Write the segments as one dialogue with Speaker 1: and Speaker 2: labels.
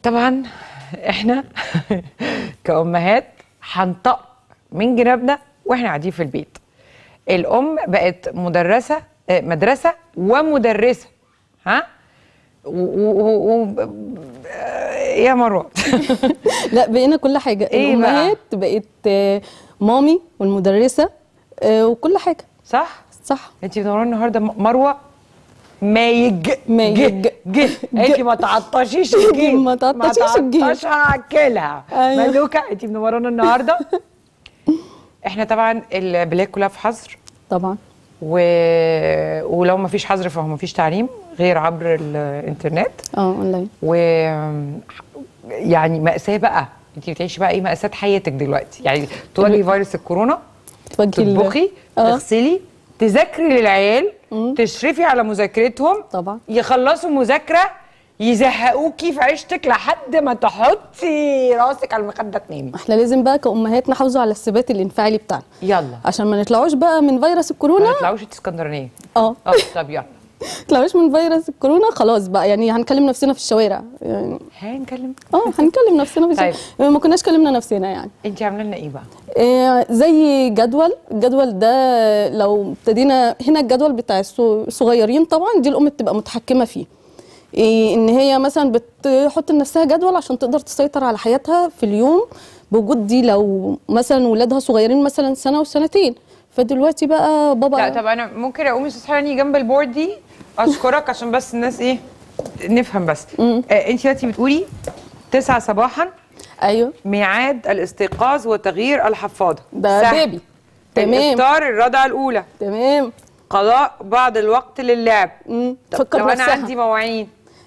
Speaker 1: طبعا احنا كأمهات هنطق من جنابنا واحنا قاعدين في البيت الأم بقت مدرسة آه، مدرسة ومدرسة ها و و و آه، يا مروه
Speaker 2: لا بقينا كل حاجه
Speaker 1: إيه بقى؟
Speaker 2: الامهات بقت آه، مامي والمدرسه آه، وكل حاجه
Speaker 1: صح
Speaker 2: صح
Speaker 1: انت منوره النهارده م- مروه مايج
Speaker 2: مايج.
Speaker 1: ج ج انت ما تعطشيش الجيب
Speaker 2: ما تعطشيش الجيب.
Speaker 1: ما تعطشها هاكلها
Speaker 2: أيوة.
Speaker 1: ملوكه انت منورانا النهارده احنا طبعا البلاد كلها في حظر
Speaker 2: طبعا
Speaker 1: و... ولو ما فيش حظر فهو ما فيش تعليم غير عبر الانترنت
Speaker 2: اه اونلاين
Speaker 1: و يعني مأساة بقى انت بتعيشي بقى ايه مأساة حياتك دلوقتي يعني تواجهي فيروس الكورونا
Speaker 2: تواجهي ال-
Speaker 1: تطبخي
Speaker 2: آه.
Speaker 1: تغسلي تذاكري للعيال تشرفي على مذاكرتهم
Speaker 2: طبعا.
Speaker 1: يخلصوا مذاكره يزهقوكي في عيشتك لحد ما تحطي راسك على المخده تنامي
Speaker 2: احنا لازم بقى كأمهات نحافظوا على الثبات الانفعالي بتاعنا
Speaker 1: يلا
Speaker 2: عشان ما نطلعوش بقى من فيروس
Speaker 1: ما
Speaker 2: الكورونا
Speaker 1: تطلعوش انت اسكندرانيه
Speaker 2: اه
Speaker 1: اه طب يلا
Speaker 2: ما نطلعوش من فيروس الكورونا خلاص بقى يعني هنكلم نفسنا في الشوارع يعني
Speaker 1: هنكلم
Speaker 2: اه هنكلم نفسنا في
Speaker 1: طيب.
Speaker 2: الشوارع ما كناش كلمنا نفسنا يعني
Speaker 1: انت عامله لنا ايه بقى
Speaker 2: آه، زي جدول الجدول ده لو ابتدينا هنا الجدول بتاع الصو- الصغيرين طبعا دي الام بتبقى متحكمه فيه إيه ان هي مثلا بتحط لنفسها جدول عشان تقدر تسيطر على حياتها في اليوم بوجود دي لو مثلا ولادها صغيرين مثلا سنه وسنتين فدلوقتي بقى بابا
Speaker 1: لا طب انا ممكن اقوم استاذ حناني جنب البورد دي اشكرك عشان بس الناس ايه نفهم بس آه انت دلوقتي بتقولي 9 صباحا
Speaker 2: ايوه
Speaker 1: ميعاد الاستيقاظ وتغيير الحفاضه
Speaker 2: ده
Speaker 1: سهل.
Speaker 2: بيبي تمام
Speaker 1: الافطار الرضعه الاولى
Speaker 2: تمام
Speaker 1: قضاء بعض الوقت للعب
Speaker 2: مم.
Speaker 1: طب
Speaker 2: تفكر
Speaker 1: لو انا
Speaker 2: نفسها.
Speaker 1: عندي مواعين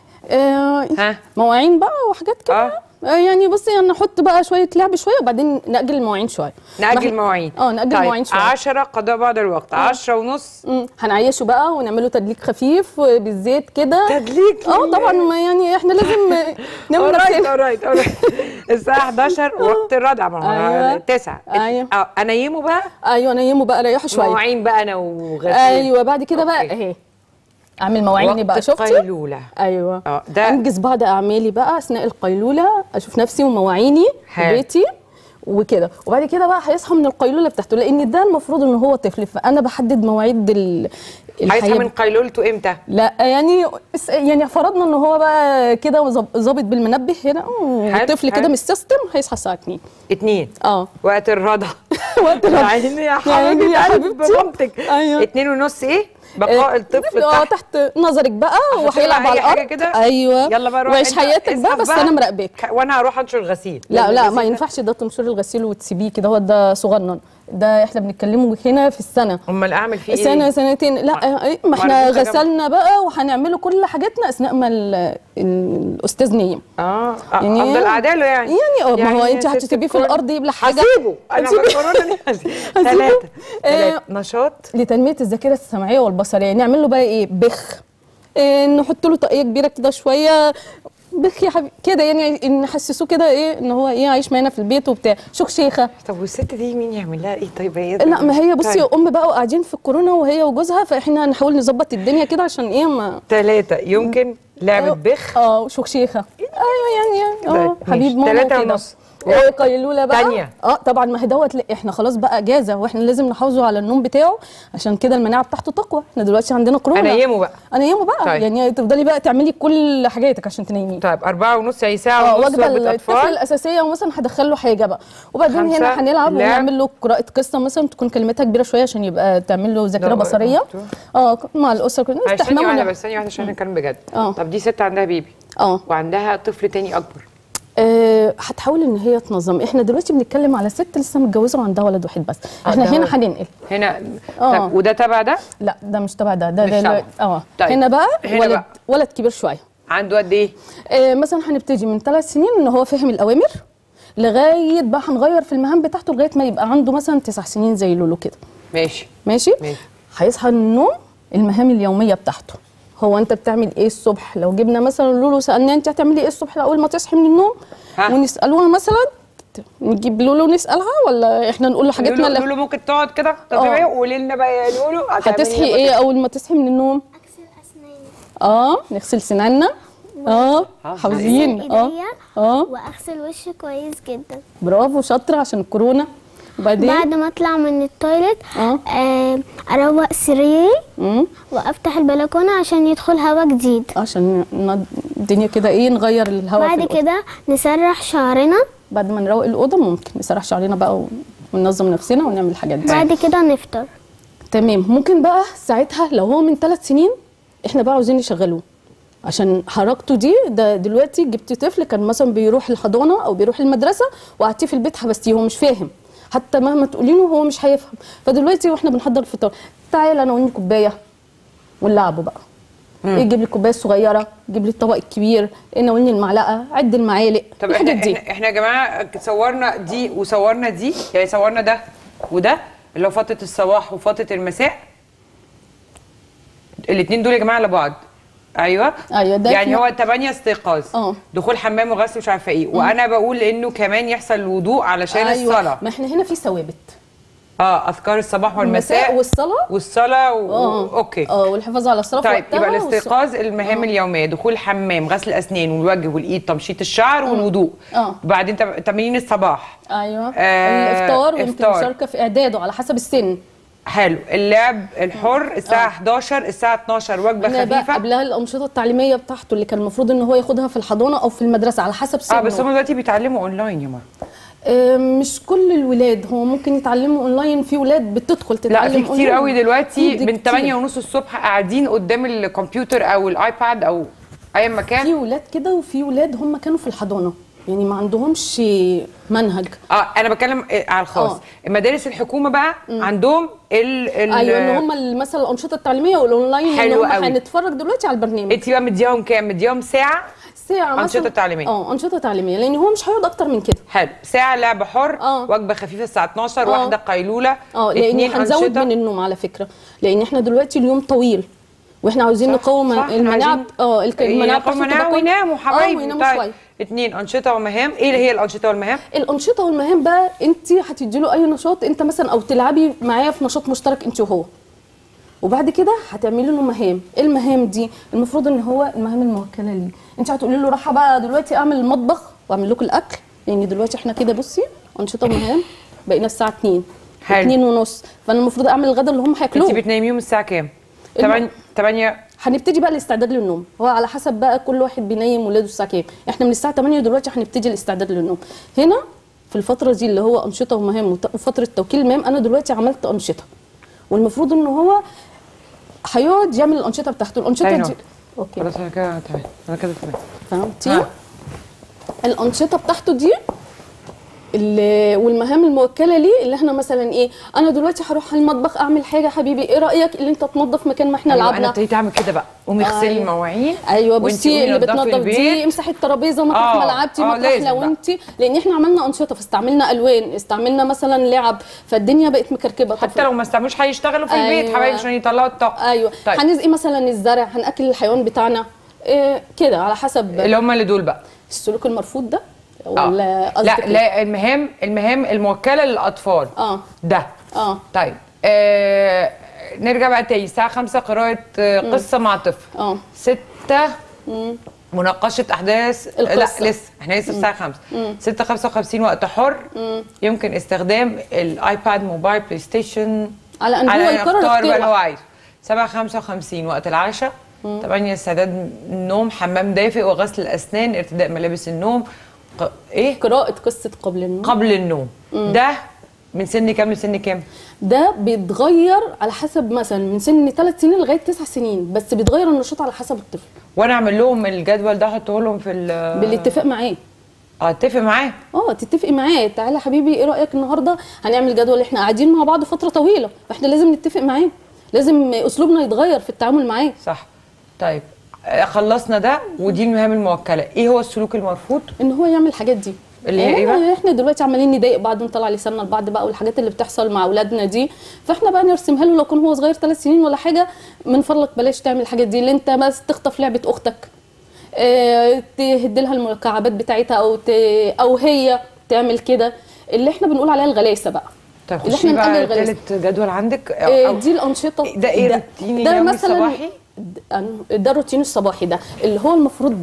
Speaker 2: آه
Speaker 1: ها
Speaker 2: مواعين بقى وحاجات كده
Speaker 1: آه.
Speaker 2: آه. يعني بصي يعني نحط بقى شويه لعب شويه وبعدين ناجل المواعين شويه
Speaker 1: نأجل
Speaker 2: ما-
Speaker 1: مواعين
Speaker 2: اه نأجل
Speaker 1: طيب
Speaker 2: مواعين شويه
Speaker 1: 10 قضاء بعض الوقت 10 ونص
Speaker 2: مم. هنعيشه بقى ونعمله تدليك خفيف بالزيت كده
Speaker 1: تدليك
Speaker 2: اه طبعا ما يعني احنا لازم نعمل
Speaker 1: اورايت
Speaker 2: نفسنا
Speaker 1: اورايت اورايت الساعه 11 وقت الرضع ما هو
Speaker 2: أيوة.
Speaker 1: 9
Speaker 2: أيوة.
Speaker 1: اه انيمه بقى
Speaker 2: ايوه نيمه بقى ريحه شويه
Speaker 1: مواعين بقى انا وغسيل
Speaker 2: ايوه بعد كده بقى
Speaker 1: أوكي.
Speaker 2: اهي اعمل مواعيني بقى
Speaker 1: وقت
Speaker 2: شفتي
Speaker 1: قيلولة.
Speaker 2: ايوه
Speaker 1: اه ده
Speaker 2: انجز بعض اعمالي بقى اثناء القيلوله اشوف نفسي ومواعيني في
Speaker 1: حلو.
Speaker 2: بيتي وكده وبعد كده بقى هيصحى من القيلوله بتاعته لان ده المفروض ان هو طفل فانا بحدد مواعيد ال
Speaker 1: هيصحى
Speaker 2: الحياة
Speaker 1: من قيلولته امتى؟
Speaker 2: لا يعني اس- يعني فرضنا ان هو بقى كده وظب- ظابط بالمنبه هنا والطفل
Speaker 1: حلو.
Speaker 2: كده مش سيستم هيصحى الساعه 2
Speaker 1: اتنين
Speaker 2: اه
Speaker 1: وقت الرضع
Speaker 2: وقت
Speaker 1: يا
Speaker 2: الرضع.
Speaker 1: عيني يا
Speaker 2: يا عيني
Speaker 1: حبيبتي
Speaker 2: يا
Speaker 1: قلب
Speaker 2: حبيبتي.
Speaker 1: مامتك
Speaker 2: أيوة.
Speaker 1: اتنين ونص ايه؟ بقاء الطفل
Speaker 2: اه
Speaker 1: تحت
Speaker 2: تحت نظرك بقى وهيلعب
Speaker 1: أي
Speaker 2: على
Speaker 1: حاجة
Speaker 2: الارض
Speaker 1: كده؟
Speaker 2: ايوه
Speaker 1: يلا بقى روح
Speaker 2: وعيش
Speaker 1: انت
Speaker 2: حياتك بقى
Speaker 1: اسحب
Speaker 2: بس انا مراقباك
Speaker 1: وانا هروح انشر غسيل
Speaker 2: لا لا
Speaker 1: الغسيل
Speaker 2: ما
Speaker 1: ده-
Speaker 2: ينفعش ده تنشر الغسيل وتسيبيه كده هو ده صغنن ده احنا بنتكلمه هنا في السنه
Speaker 1: امال اعمل فيه ايه؟
Speaker 2: سنه سنتين لا إيه، ما احنا
Speaker 1: معرفتش أجمع.
Speaker 2: غسلنا بقى وهنعمله كل حاجاتنا اثناء ما ال- الاستاذ نايم
Speaker 1: اه آه،
Speaker 2: يعني-
Speaker 1: افضل اله يعني
Speaker 2: يعني اه ما هو
Speaker 1: يا
Speaker 2: انت
Speaker 1: ست
Speaker 2: هتسيبيه في
Speaker 1: الكل.
Speaker 2: الارض يبلع حاجه
Speaker 1: هسيبه انا
Speaker 2: هتسيبيه.
Speaker 1: بالكورونا ثلاثه ثلاثه نشاط
Speaker 2: لتنميه الذاكره السمعيه والبصريه نعمل له بقى ايه بخ إيه نحط له طاقيه كبيره كده شويه بخ يا حبيبي كده يعني نحسسوه كده ايه ان هو ايه عايش معانا في البيت وبتاع شيخه
Speaker 1: طب والست دي مين يعمل لها ايه طيب هي
Speaker 2: لا ما هي بصي
Speaker 1: طيب.
Speaker 2: ام بقى وقاعدين في الكورونا وهي وجوزها فاحنا هنحاول نظبط الدنيا كده عشان ايه ما
Speaker 1: ثلاثه يمكن لعبه بخ
Speaker 2: اه وشيخه ايوه يعني اه
Speaker 1: طيب،
Speaker 2: حبيب
Speaker 1: ماشي.
Speaker 2: ماما
Speaker 1: تلاتة
Speaker 2: كده.
Speaker 1: ونص.
Speaker 2: إيه قيلوله بقى
Speaker 1: تانية.
Speaker 2: اه طبعا ما هي دوت لا، احنا خلاص بقى اجازه واحنا لازم نحافظوا على النوم بتاعه عشان كده المناعه بتاعته تقوى احنا دلوقتي عندنا كورونا
Speaker 1: انيمه بقى
Speaker 2: انيمه بقى
Speaker 1: طيب.
Speaker 2: طيب. يعني تفضلي بقى تعملي كل حاجاتك عشان تنيميه
Speaker 1: طيب أربعة ونص يعني ساعة
Speaker 2: اه
Speaker 1: ونص
Speaker 2: وجبه
Speaker 1: وجبة
Speaker 2: الطفل
Speaker 1: أطفال
Speaker 2: الاساسيه ومثلا هدخل له حاجه بقى وبعدين
Speaker 1: خمسة،
Speaker 2: هنا هنلعب
Speaker 1: لعب.
Speaker 2: ونعمل له قراءه قصه مثلا تكون كلمتها كبيره شويه عشان يبقى تعمل له ذاكره
Speaker 1: لا،
Speaker 2: بصريه
Speaker 1: مفتوح.
Speaker 2: اه مع الاسره كده
Speaker 1: ثانية
Speaker 2: استحمام
Speaker 1: واحدة
Speaker 2: ونعم.
Speaker 1: بس ثانية واحدة عشان نتكلم بجد
Speaker 2: اه.
Speaker 1: طب دي ست عندها بيبي
Speaker 2: اه
Speaker 1: وعندها طفل تاني أكبر
Speaker 2: آه، هتحاول ان هي تنظم احنا دلوقتي بنتكلم على ست لسه متجوزه وعندها ولد واحد بس احنا
Speaker 1: عندها
Speaker 2: هنا
Speaker 1: ولد.
Speaker 2: هننقل
Speaker 1: هنا
Speaker 2: اه.
Speaker 1: طب وده تبع ده
Speaker 2: لا ده مش تبع ده ده
Speaker 1: مش
Speaker 2: ده
Speaker 1: تبع.
Speaker 2: اه
Speaker 1: طيب.
Speaker 2: هنا بقى
Speaker 1: هنا
Speaker 2: ولد
Speaker 1: بقى.
Speaker 2: ولد كبير شويه
Speaker 1: عنده قد إيه؟
Speaker 2: آه مثلا هنبتدي من ثلاث سنين ان هو فاهم الاوامر لغايه بقى هنغير في المهام بتاعته لغايه ما يبقى عنده مثلا تسع سنين زي لولو كده
Speaker 1: ماشي
Speaker 2: ماشي
Speaker 1: ماشي.
Speaker 2: هيصحى من النوم المهام اليوميه بتاعته هو انت بتعمل ايه الصبح لو جبنا مثلا لولو سالناه انت هتعملي ايه الصبح اول ما تصحي من النوم
Speaker 1: ها؟
Speaker 2: ونسالوها مثلا نجيب لولو نسالها ولا احنا نقول له حاجاتنا
Speaker 1: لولو
Speaker 2: اللي
Speaker 1: لولو ممكن تقعد كده طب
Speaker 2: اه.
Speaker 1: ايه قولي لنا بقى يا لولو هتعملي
Speaker 2: هتصحي
Speaker 1: بقى؟
Speaker 2: ايه اول ما تصحي من النوم
Speaker 3: أغسل أسناني
Speaker 2: اه نغسل سناننا اه
Speaker 1: آه،
Speaker 2: حافظين
Speaker 3: أغسل
Speaker 2: اه
Speaker 3: إيديا
Speaker 2: اه
Speaker 3: واغسل وشي كويس جدا
Speaker 2: برافو شاطره عشان الكورونا وبعدين
Speaker 3: بعد ما اطلع من التويلت
Speaker 2: اه
Speaker 3: آه، اروق سريري
Speaker 2: امم
Speaker 3: وافتح البلكونه عشان يدخل هوا جديد
Speaker 2: عشان ن- الدنيا كده ايه نغير الهواء في
Speaker 3: بعد
Speaker 2: الأوضة.
Speaker 3: كده نسرح شعرنا
Speaker 2: بعد ما نروق الاوضه ممكن نسرح شعرنا بقى و- وننظم نفسنا ونعمل الحاجات دي
Speaker 3: بعد كده نفطر
Speaker 2: تمام ممكن بقى ساعتها لو هو من ثلاث سنين احنا بقى عاوزين نشغلوه عشان حركته دي ده دلوقتي جبت طفل كان مثلا بيروح الحضانه او بيروح المدرسه وقعدتيه في البيت حبستيه هو مش فاهم حتى مهما تقولي له هو مش هيفهم فدلوقتي واحنا بنحضر الفطار تعالى انا واني كوبايه ونلعبوا بقى ايه جيب لي الكوبايه الصغيره جيب لي الطبق الكبير ايه ناولني المعلقه عد المعالق
Speaker 1: طب احنا
Speaker 2: الحاجات دي
Speaker 1: احنا, احنا يا جماعه صورنا دي وصورنا دي يعني صورنا ده وده اللي هو فتره الصباح وفتره المساء الاثنين دول يا جماعه لبعض ايوه
Speaker 2: أيوة، ده
Speaker 1: يعني
Speaker 2: في-
Speaker 1: هو 8 استيقاظ
Speaker 2: اه.
Speaker 1: دخول حمام وغسل مش عارفه ايه وانا بقول انه كمان يحصل الوضوء علشان
Speaker 2: أيوة.
Speaker 1: الصلاه
Speaker 2: ما احنا هنا في ثوابت
Speaker 1: اه اذكار الصباح والمساء
Speaker 2: والصلاه
Speaker 1: والصلاه و...
Speaker 2: اه
Speaker 1: اوكي
Speaker 2: اه والحفاظ على الصلاه في
Speaker 1: طيب
Speaker 2: وقتها
Speaker 1: يبقى
Speaker 2: والص-
Speaker 1: الاستيقاظ المهام اليوميه دخول الحمام غسل الاسنان والوجه والايد تمشيط الشعر والوضوء
Speaker 2: اه.
Speaker 1: وبعدين تم- تمارين الصباح
Speaker 2: ايوه
Speaker 1: آه،
Speaker 2: الافطار ويمكن
Speaker 1: إفطار.
Speaker 2: المشاركه في اعداده على حسب السن
Speaker 1: حلو اللعب الحر الساعه 11 الساعه 12 وجبه
Speaker 2: احنا بقى
Speaker 1: خفيفه
Speaker 2: قبلها الانشطه التعليميه بتاعته اللي كان المفروض ان هو ياخدها في الحضانه او في المدرسه على حسب سنه
Speaker 1: اه بس هم دلوقتي بيتعلموا اونلاين يا ماما
Speaker 2: آه مش كل الولاد هو ممكن يتعلموا اونلاين في ولاد بتدخل
Speaker 1: لا
Speaker 2: تتعلم
Speaker 1: في كتير
Speaker 2: أونلاين.
Speaker 1: قوي دلوقتي
Speaker 2: في
Speaker 1: من
Speaker 2: كتير.
Speaker 1: 8 ونص الصبح قاعدين قدام الكمبيوتر او الايباد او اي
Speaker 2: في
Speaker 1: مكان
Speaker 2: ولاد كده وفي ولاد هم كانوا في الحضانه يعني ما عندهمش منهج
Speaker 1: اه انا بتكلم آه، على الخاص
Speaker 2: آه.
Speaker 1: المدارس الحكومه بقى عندهم ال ال
Speaker 2: ايوه ان هم ال- مثلا الانشطه التعليميه والاونلاين ان
Speaker 1: حلو
Speaker 2: هم
Speaker 1: قوي.
Speaker 2: هنتفرج دلوقتي على البرنامج
Speaker 1: انت بقى مدياهم كام مدياهم ساعه
Speaker 2: ساعه
Speaker 1: أنشطة
Speaker 2: مثلا
Speaker 1: تعليمية.
Speaker 2: اه انشطه تعليميه لان هو مش هيقعد اكتر من كده
Speaker 1: حلو ساعة لعب حر
Speaker 2: آه.
Speaker 1: وجبة خفيفة الساعة 12
Speaker 2: آه.
Speaker 1: واحدة قيلولة
Speaker 2: اه لان
Speaker 1: اتنين
Speaker 2: هنزود
Speaker 1: أنشطة.
Speaker 2: من النوم على فكره لان احنا دلوقتي اليوم طويل واحنا عاوزين
Speaker 1: صح،
Speaker 2: نقوم
Speaker 1: صح، إحنا
Speaker 2: المناعه
Speaker 1: عايزين
Speaker 2: اه الك- المناعه
Speaker 1: يناموا
Speaker 2: بتاعته
Speaker 1: مناعة
Speaker 2: تبقى كويسة.
Speaker 1: ويناموا
Speaker 2: اه
Speaker 1: حبايبي
Speaker 2: ويناموا شويه
Speaker 1: اتنين أنشطة ومهام ايه اللي هي الأنشطة والمهام؟
Speaker 2: الانشطه والمهام بقى انت هتدي له اي نشاط انت مثلا او تلعبي معاه في نشاط مشترك انت وهو وبعد كده هتعملي له مهام إيه المهام دي المفروض ان هو المهام الموكله ليه انت هتقولي له راح بقى دلوقتي اعمل المطبخ واعمل لكم الاكل لان دلوقتي احنا كده بصي انشطه ومهام بقينا الساعه 2
Speaker 1: حلو.
Speaker 2: 2 ونص فانا المفروض اعمل الغدا اللي هم
Speaker 1: انت
Speaker 2: هياكلوه
Speaker 1: بتناميهم الساعة كام؟
Speaker 2: الم-
Speaker 1: 8 8
Speaker 2: هنبتدي بقى الاستعداد للنوم هو على حسب بقى كل واحد بينيم ولاده الساعه كام احنا من الساعه 8 دلوقتي هنبتدي الاستعداد للنوم هنا في الفتره دي اللي هو انشطه ومهام وت- وفتره توكيل المهام انا دلوقتي عملت انشطه والمفروض ان هو هيقعد يعمل الانشطه بتاعته الانشطه
Speaker 1: أيوة.
Speaker 2: دي اوكي
Speaker 1: خلاص أنا كده تمام أنا كده تمام
Speaker 2: فهمتي
Speaker 1: ها.
Speaker 2: الانشطه بتاعته دي اللي والمهام الموكله ليه اللي احنا مثلا ايه انا دلوقتي هروح المطبخ اعمل حاجه حبيبي ايه رايك اللي انت تنظف مكان ما احنا
Speaker 1: أيوة
Speaker 2: لعبنا
Speaker 1: أنا ابتديت أعمل كده بقى قومي اغسلي
Speaker 2: أيوة.
Speaker 1: المواعين
Speaker 2: ايوه
Speaker 1: وانتي
Speaker 2: بصي
Speaker 1: قومي
Speaker 2: اللي
Speaker 1: نضفي
Speaker 2: بتنظف دي
Speaker 1: البيت.
Speaker 2: امسحي الترابيزه مطرح
Speaker 1: آه،
Speaker 2: ما لعبتي
Speaker 1: آه،
Speaker 2: مطرح
Speaker 1: لازم
Speaker 2: لو
Speaker 1: بقى.
Speaker 2: انت لان احنا عملنا انشطه فاستعملنا الوان استعملنا مثلا لعب فالدنيا بقت مكركبه
Speaker 1: حتى لو ما استعملوش هيشتغلوا في البيت
Speaker 2: أيوة.
Speaker 1: حبايبي عشان يطلعوا الطاقة
Speaker 2: ايوه
Speaker 1: طيب.
Speaker 2: هنسقي مثلا الزرع هناكل الحيوان بتاعنا إيه كده على حسب
Speaker 1: اللي هم اللي دول بقى
Speaker 2: السلوك المرفوض ده
Speaker 1: آه.
Speaker 2: ولا قصدك
Speaker 1: لا
Speaker 2: إيه؟
Speaker 1: لا المهام المهام الموكلة للأطفال
Speaker 2: اه
Speaker 1: ده
Speaker 2: اه
Speaker 1: طيب آه نرجع بقى تاني الساعة خمسة قراءة آه قصة مع طفل
Speaker 2: اه
Speaker 1: ستة مناقشة أحداث
Speaker 2: القصة.
Speaker 1: لا لسه احنا لسه الساعة خمسة ستة خمسة وخمسين وقت حر يمكن استخدام الآيباد موبايل بلاي ستيشن
Speaker 2: على أن هو
Speaker 1: أن
Speaker 2: يقرر
Speaker 1: يختار بقى
Speaker 2: اختيار
Speaker 1: اللي هو
Speaker 2: واحد.
Speaker 1: عايزه سبعة خمسة وخمسين وقت العشاء تمانية استعداد النوم حمام دافئ وغسل الأسنان ارتداء ملابس النوم ق... إيه
Speaker 2: قراءة قصة قبل النوم
Speaker 1: قبل النوم ده من سن كام لسن كام؟
Speaker 2: ده بيتغير على حسب مثلا من سن 3 سنين لغايه 9 سنين بس بيتغير النشاط على حسب الطفل
Speaker 1: وانا اعمل لهم الجدول ده احطه لهم في ال
Speaker 2: بالاتفاق معاه
Speaker 1: اه اتفق معاه
Speaker 2: اه تتفقي معاه تعالى حبيبي ايه رايك النهارده هنعمل جدول احنا قاعدين مع بعض فتره طويله فاحنا لازم نتفق معاه لازم اسلوبنا يتغير في التعامل معاه
Speaker 1: صح طيب آه، خلصنا ده ودي المهام الموكله ايه هو السلوك المرفوض
Speaker 2: ان هو يعمل الحاجات دي
Speaker 1: اللي هي إيه بقى؟
Speaker 2: احنا دلوقتي عمالين نضايق بعض ونطلع لساننا لبعض بقى والحاجات اللي بتحصل مع اولادنا دي فاحنا بقى نرسمها له لو كان هو صغير ثلاث سنين ولا حاجه من فضلك بلاش تعمل الحاجات دي اللي انت بس تخطف لعبه اختك اه تهد لها المكعبات بتاعتها او ت... او هي تعمل كده اللي احنا بنقول عليها الغلاسه بقى
Speaker 1: طيب
Speaker 2: اللي
Speaker 1: خشي
Speaker 2: احنا
Speaker 1: بقى
Speaker 2: نقلل الغلاسه
Speaker 1: تالت جدول عندك أو
Speaker 2: آه،
Speaker 1: أو
Speaker 2: دي الانشطه
Speaker 1: ده إيه روتين
Speaker 2: ده
Speaker 1: يومي
Speaker 2: مثلا
Speaker 1: صباحي؟
Speaker 2: ده- ده الروتين الصباحي ده اللي هو المفروض ده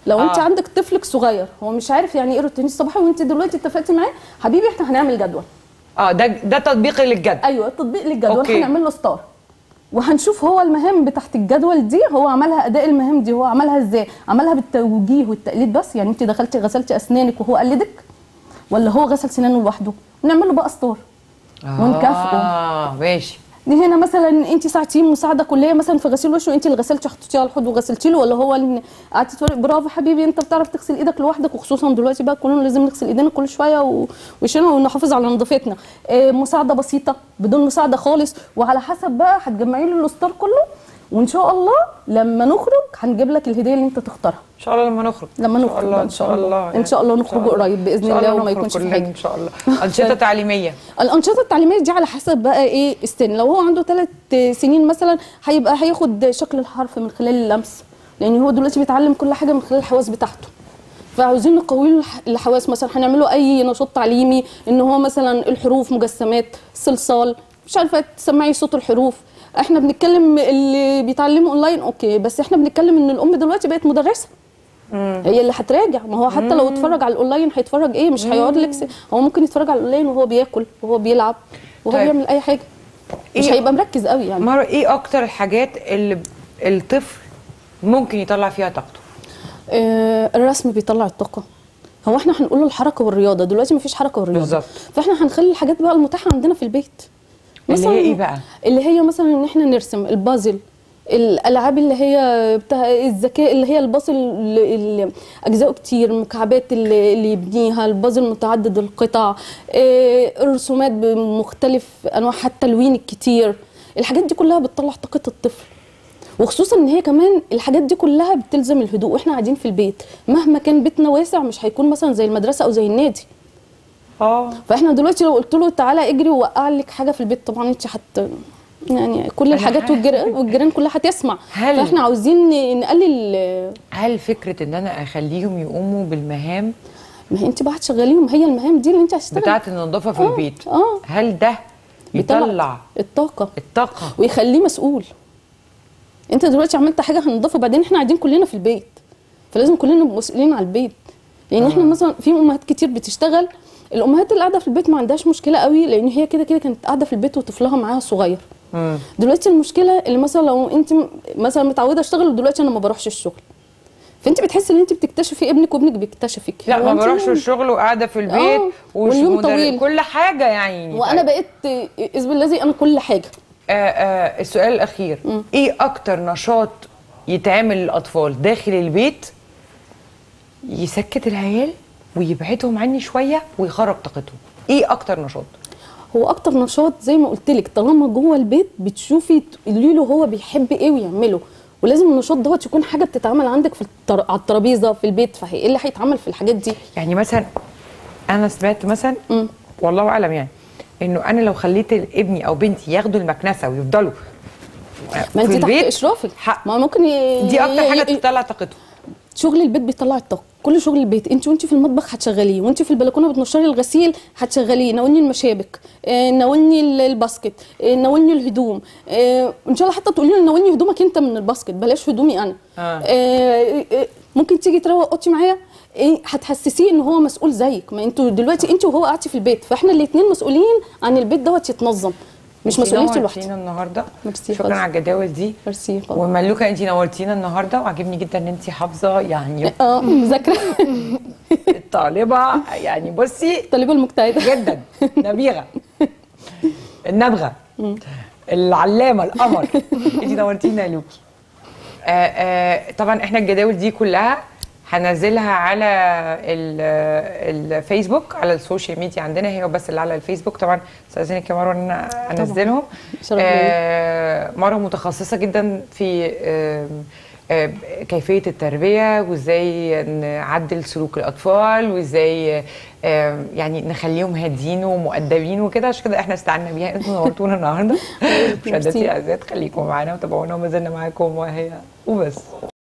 Speaker 2: لو انت
Speaker 1: آه.
Speaker 2: عندك طفلك صغير هو مش عارف يعني ايه روتين الصباحي وانت دلوقتي اتفقتي معاه حبيبي احنا هنعمل جدول
Speaker 1: اه ده ده تطبيق للجد
Speaker 2: ايوه التطبيق للجدول
Speaker 1: أوكي.
Speaker 2: هنعمل له ستار وهنشوف هو المهام بتاعت الجدول دي هو عملها اداء المهام دي هو عملها ازاي عملها بالتوجيه والتقليد بس يعني انت دخلتي غسلتي اسنانك وهو قلدك ولا هو غسل سنانه لوحده نعمل له بقى ستار ونكافئه.
Speaker 1: اه ماشي
Speaker 2: دي هنا مثلا انت ساعتيه مساعده كليه مثلا في غسيل وشه انت اللي غسلتي حطيتيه على الحوض وغسلتي له ولا هو اللي قعدتي تقولي برافو حبيبي انت بتعرف تغسل ايدك لوحدك وخصوصا دلوقتي بقى كلنا لازم نغسل ايدينا كل شويه و- وشنا ونحافظ على نظافتنا اه مساعده بسيطه بدون مساعده خالص وعلى حسب بقى هتجمعي له الستار كله وان شاء الله لما نخرج هنجيب لك الهديه اللي انت تختارها
Speaker 1: ان شاء الله لما نخرج
Speaker 2: لما
Speaker 1: إن
Speaker 2: نخرج
Speaker 1: شاء
Speaker 2: بقى ان شاء الله ان شاء الله نخرج قريب باذن الله وما يكونش في حاجه
Speaker 1: ان شاء الله انشطه تعليميه
Speaker 2: الانشطه التعليميه دي على حسب بقى ايه السن لو هو عنده ثلاث سنين مثلا هيبقى هياخد شكل الحرف من خلال اللمس لان هو دلوقتي بيتعلم كل حاجه من خلال الحواس بتاعته فعاوزين نقوي له الح- الحواس مثلا هنعمله اي نشاط تعليمي ان هو مثلا الحروف مجسمات صلصال مش عارفه تسمعي صوت الحروف احنا بنتكلم اللي بيتعلموا اونلاين اوكي بس احنا بنتكلم ان الام دلوقتي بقت مدرسه هي اللي هتراجع ما هو حتى لو اتفرج على الاونلاين هيتفرج ايه مش هيقعد لك س- هو ممكن يتفرج على الاونلاين وهو بياكل وهو بيلعب وهو
Speaker 1: طيب.
Speaker 2: بيعمل اي حاجه مش
Speaker 1: إيه؟
Speaker 2: هيبقى مركز قوي يعني
Speaker 1: مره ايه اكتر الحاجات اللي الطفل ممكن يطلع فيها طاقته
Speaker 2: آه الرسم بيطلع الطاقه هو احنا هنقول له الحركه والرياضه دلوقتي مفيش حركه والرياضه
Speaker 1: بالظبط.
Speaker 2: فاحنا هنخلي الحاجات بقى المتاحه عندنا في البيت
Speaker 1: اللي هي ايه بقى؟
Speaker 2: اللي هي مثلا ان احنا نرسم البازل الالعاب اللي هي بتاع الذكاء اللي هي البازل اللي اللي اجزاءه كتير المكعبات اللي, اللي يبنيها البازل متعدد القطع آه، الرسومات بمختلف انواعها التلوين الكتير الحاجات دي كلها بتطلع طاقه الطفل وخصوصا ان هي كمان الحاجات دي كلها بتلزم الهدوء واحنا قاعدين في البيت مهما كان بيتنا واسع مش هيكون مثلا زي المدرسه او زي النادي
Speaker 1: اه
Speaker 2: فاحنا دلوقتي لو قلت له تعالى اجري ووقع لك حاجه في البيت طبعا انت حت يعني كل
Speaker 1: أنا
Speaker 2: الحاجات
Speaker 1: عارفة.
Speaker 2: والجيران والجيران كلها هتسمع
Speaker 1: هل-
Speaker 2: فاحنا عاوزين ن- نقلل
Speaker 1: هل فكره ان انا اخليهم يقوموا بالمهام
Speaker 2: ما هي انت بقى هتشغليهم هي المهام دي اللي انت هتشتغل
Speaker 1: بتاعه النظافه في
Speaker 2: آه،
Speaker 1: البيت
Speaker 2: آه.
Speaker 1: هل ده يطلع
Speaker 2: الطاقه
Speaker 1: الطاقه
Speaker 2: ويخليه مسؤول انت دلوقتي عملت حاجه هننضفها بعدين احنا قاعدين كلنا في البيت فلازم كلنا نبقى مسؤولين على البيت يعني احنا مثلا في امهات كتير بتشتغل الامهات اللي قاعده في البيت ما عندهاش مشكله قوي لان هي كده كده كانت قاعده في البيت وطفلها معاها صغير
Speaker 1: مم.
Speaker 2: دلوقتي المشكله اللي مثلا لو انت م- مثلا متعوده اشتغل ودلوقتي انا ما بروحش الشغل فانت بتحسي ان انت بتكتشفي ابنك وابنك بيكتشفك
Speaker 1: لا
Speaker 2: هو
Speaker 1: ما
Speaker 2: انت
Speaker 1: بروحش
Speaker 2: يعني-
Speaker 1: الشغل وقاعده في البيت
Speaker 2: آه،
Speaker 1: ومش
Speaker 2: واليوم
Speaker 1: مدر-
Speaker 2: طويل.
Speaker 1: كل حاجه يعني
Speaker 2: وانا بقيت اذ بالذي انا كل حاجه
Speaker 1: آه آه السؤال الاخير ايه اكتر نشاط يتعمل للاطفال داخل البيت يسكت العيال ويبعدهم عني شويه ويخرج طاقتهم ايه اكتر نشاط
Speaker 2: هو اكتر نشاط زي ما قلت لك طالما جوه البيت بتشوفي تقولي له هو بيحب ايه ويعمله ولازم النشاط دوت يكون حاجه بتتعمل عندك في التر... على الترابيزه في البيت فهي ايه اللي هيتعمل في الحاجات دي
Speaker 1: يعني مثلا انا سمعت مثلا
Speaker 2: مم.
Speaker 1: والله اعلم يعني انه انا لو خليت ابني او بنتي ياخدوا المكنسه ويفضلوا
Speaker 2: ما انت
Speaker 1: في
Speaker 2: تحت
Speaker 1: البيت
Speaker 2: اشرافك
Speaker 1: حق.
Speaker 2: ما ممكن ي...
Speaker 1: دي اكتر
Speaker 2: ي-
Speaker 1: حاجه
Speaker 2: ي-
Speaker 1: بتطلع طاقته
Speaker 2: شغل البيت بيطلع الطاقه كل شغل البيت انت وانت في المطبخ هتشغليه وانت في البلكونه بتنشري الغسيل هتشغليه ناولني المشابك آه، ناولني ال- الباسكت آه، ناولني الهدوم آه، ان شاء الله حتى تقولي له ناولني هدومك انت من الباسكت بلاش هدومي انا
Speaker 1: آه.
Speaker 2: آه، آه، ممكن تيجي تروق اوضتي معايا ايه هتحسسيه ان هو مسؤول زيك ما انتوا دلوقتي انت وهو قاعدتي في البيت فاحنا الاثنين مسؤولين عن البيت دوت يتنظم مش
Speaker 1: انتي
Speaker 2: مسؤوليتي
Speaker 1: نورتينا
Speaker 2: لوحدي
Speaker 1: النهارده
Speaker 2: ميرسي
Speaker 1: شكرا
Speaker 2: خالص.
Speaker 1: على الجداول دي
Speaker 2: ميرسي خالص.
Speaker 1: وملوكه انت نورتينا النهارده وعجبني جدا ان انت حافظه يعني
Speaker 2: اه مذاكره
Speaker 1: الطالبه يعني بصي
Speaker 2: الطالبه المجتهده
Speaker 1: جدا نبيغه النبغه العلامه القمر انت نورتينا يا لوكي آه آه طبعا احنا الجداول دي كلها هنزلها على ال- الفيسبوك على السوشيال ميديا عندنا هي بس اللي على الفيسبوك طبعا استاذنك يا مروه ان انا انزلهم
Speaker 2: شرف ليا.
Speaker 1: آه مروه متخصصه جدا في آه آه، كيفيه التربيه وازاي نعدل سلوك الاطفال وازاي آه، يعني نخليهم هاديين ومؤدبين وكده عشان كده احنا استعنا بيها انتوا نورتونا النهارده مشاهداتي
Speaker 2: ميرسي.
Speaker 1: الاعزاء خليكم معانا وتابعونا وما زلنا معاكم وهي وبس